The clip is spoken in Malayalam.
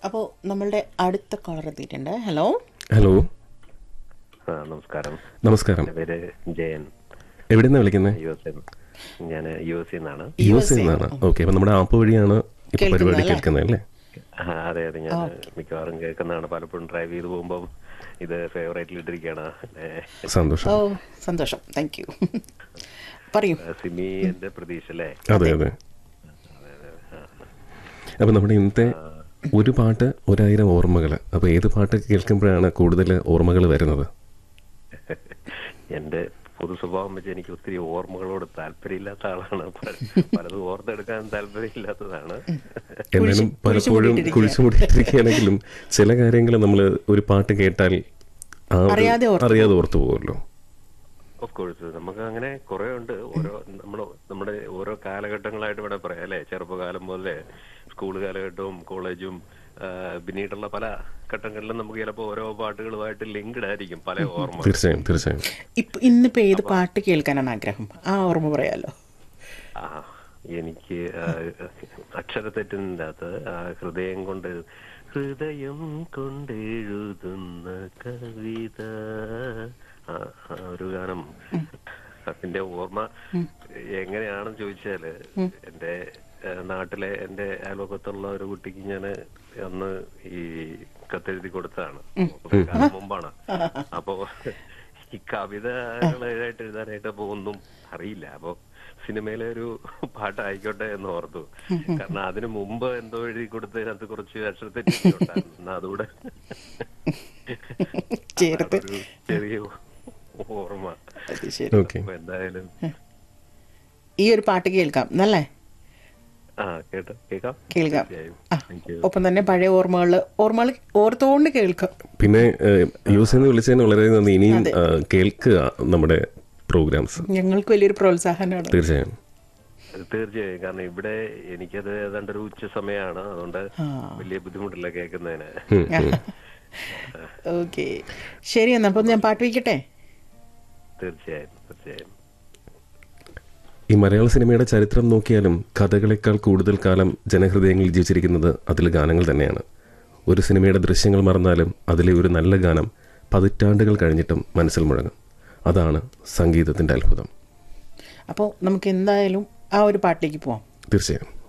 അപ്പോൾ നമ്മളുടെ അടുത്ത കോളർ എത്തിയിട്ടുണ്ട് ഹലോ ഹലോ ആ നമസ്കാരം നമസ്കാരം എൻ്റെ പേര് ജയൻ എവിടെ നിന്നാണ് വിളിക്കുന്നത് യു എസ് ഞാൻ യു എസ് നിന്നാണ് യു എസ് നിന്നാണ് ഓക്കെ അപ്പം നമ്മുടെ ആപ്പ് വഴിയാണ് ഇപ്പോൾ പരിപാടി കേൾക്കുന്നത് അല്ലേ ആ, അതെ അതെ ഞാൻ മിക്കവാറും കേൾക്കുന്നതാണ് പലപ്പോഴും ഡ്രൈവ് ചെയ്ത് പോകുമ്പോൾ ഇത് ഫേവറേറ്റിൽ ഇട്ടിരിക്കുകയാണ് ഏ, സന്തോഷം ഓ സന്തോഷം താങ്ക് യു പറയൂ സിമി എന്റെ പ്രതീക്ഷ അല്ലേ അതെ അതെ അപ്പം നമ്മുടെ ഇന്നത്തെ ഒരു പാട്ട് ഒരായിരം ഓർമ്മകൾ അപ്പോൾ ഏത് പാട്ട് കേൾക്കുമ്പോഴാണ് കൂടുതൽ ഓർമ്മകൾ വരുന്നത് എന്റെ പൊതു സ്വഭാവം വെച്ച് എനിക്ക് ഒത്തിരി ഓർമ്മകളോട് താല്പര്യമില്ലാത്ത ആളാണ് പല- പലതും ഓർത്തെടുക്കാൻ താല്പര്യമില്ലാത്തതാണ് എന്നാലും പലപ്പോഴും കുഴിച്ചു മൂടിയിട്ടിരിക്കുകയാണെങ്കിലും ചില കാര്യങ്ങൾ നമ്മൾ ഒരു പാട്ട് കേട്ടാൽ ആ ഒരു- അറിയാതെ ഓർത്ത് അറിയാതെ ഓർത്തു പോകുമല്ലോ ഓഫ് കോഴ്സ് നമുക്ക് അങ്ങനെ കുറെ ഉണ്ട് ഓരോ നമ്മുടെ നമ്മുടെ ഓരോ കാലഘട്ടങ്ങളായിട്ട് ഇവിടെ പറയാം അല്ലെ ചെറുപ്പകാലം മുതലേ സ്കൂൾ കാലഘട്ടവും കോളേജും ആ, പിന്നീടുള്ള പല ഘട്ടങ്ങളിലും നമുക്ക് ചിലപ്പോൾ ഓരോ പാട്ടുകളുമായിട്ട് ലിങ്ക്ഡ് ആയിരിക്കും പല ഓർമ്മ തീർച്ചയായും തീർച്ചയായും ഇപ്പം ഇന്നിപ്പോൾ ഏത് പാട്ട് കേൾക്കാനാണ് ആഗ്രഹം ആ ഓർമ്മ പറയാലോ ആ എനിക്ക് ആ, അക്ഷരത്തെറ്റിൻ്റെ അകത്ത് ആ ഹൃദയം കൊണ്ട് ഹൃദയം കൊണ്ടെഴുതുന്ന കവിത ആ, ആ ഒരു ഗാനം അതിന്റെ ഓർമ്മ എങ്ങനെയാണെന്ന് ചോദിച്ചാല് എന്റെ ആ, നാട്ടിലെ എന്റെ അയൽവക്കത്തുള്ള ഒരു കുട്ടിക്ക് ഞാൻ അന്ന് ഈ കത്തെഴുതി കൊടുത്തതാണ് കുറെ കാലം മുമ്പാണ് അപ്പോ ഈ കവിതകളായിട്ട് എഴുതാനായിട്ട് അപ്പൊ ഒന്നും അറിയില്ല അപ്പൊ സിനിമയിലെ ഒരു പാട്ടായിക്കോട്ടെ എന്ന് ഓർത്തു കാരണം അതിനു മുമ്പ് എന്തോ എഴുതി കൊടുത്തതിനകത്ത് കുറച്ച് അക്ഷരത്തെറ്റുണ്ടായിരുന്നു എന്നാ അതുകൂടെ ചേർത്ത് ഒരു ചെറിയ ഓർമ്മ അത് ശരി ഓക്കെ അപ്പൊ എന്തായാലും ഈ ഒരു പാട്ട് കേൾക്കാം എന്നല്ലേ ആ കേട്ടോ കേൾക്കാം കേൾക്കാം തീർച്ചയായും ആ താങ്ക് യു ഒപ്പം തന്നെ പഴയ ഓർമ്മകൾ ഓർമ്മകൾ ഓർത്തുകൊണ്ട് കേൾക്കാം പിന്നെ യൂസ് എന്ന് വിളിച്ചതിന് വളരെ നന്ദി ഇനിയും ആ, കേൾക്കുക നമ്മുടെ പ്രോഗ്രാംസ് ഞങ്ങൾക്ക് വലിയൊരു പ്രോത്സാഹനമാണ് തീർച്ചയായും തീർച്ചയായും കാരണം ഇവിടെ എനിക്കത് ഏതാണ്ട് ഒരു ഉച്ച സമയമാണ് അതുകൊണ്ട് വലിയ ബുദ്ധിമുട്ടില്ല കേൾക്കുന്നതിന് ഉം, ഉം. ഓക്കെ ശരി എന്നാ അപ്പം ഞാൻ പാട്ട് വയ്ക്കട്ടെ തീർച്ചയായും തീർച്ചയായും ഈ മലയാള സിനിമയുടെ ചരിത്രം നോക്കിയാലും കഥകളെക്കാൾ കൂടുതൽ കാലം ജനഹൃദയങ്ങളിൽ ജീവിച്ചിരിക്കുന്നത് അതിലെ ഗാനങ്ങൾ തന്നെയാണ് ഒരു സിനിമയുടെ ദൃശ്യങ്ങൾ മറന്നാലും അതിലെ ഒരു നല്ല ഗാനം പതിറ്റാണ്ടുകൾ കഴിഞ്ഞിട്ടും മനസ്സിൽ മുഴങ്ങും അതാണ് സംഗീതത്തിൻ്റെ അത്ഭുതം അപ്പോൾ നമുക്ക് എന്തായാലും ആ ഒരു പാട്ടിലേക്ക് പോവാം തീർച്ചയായും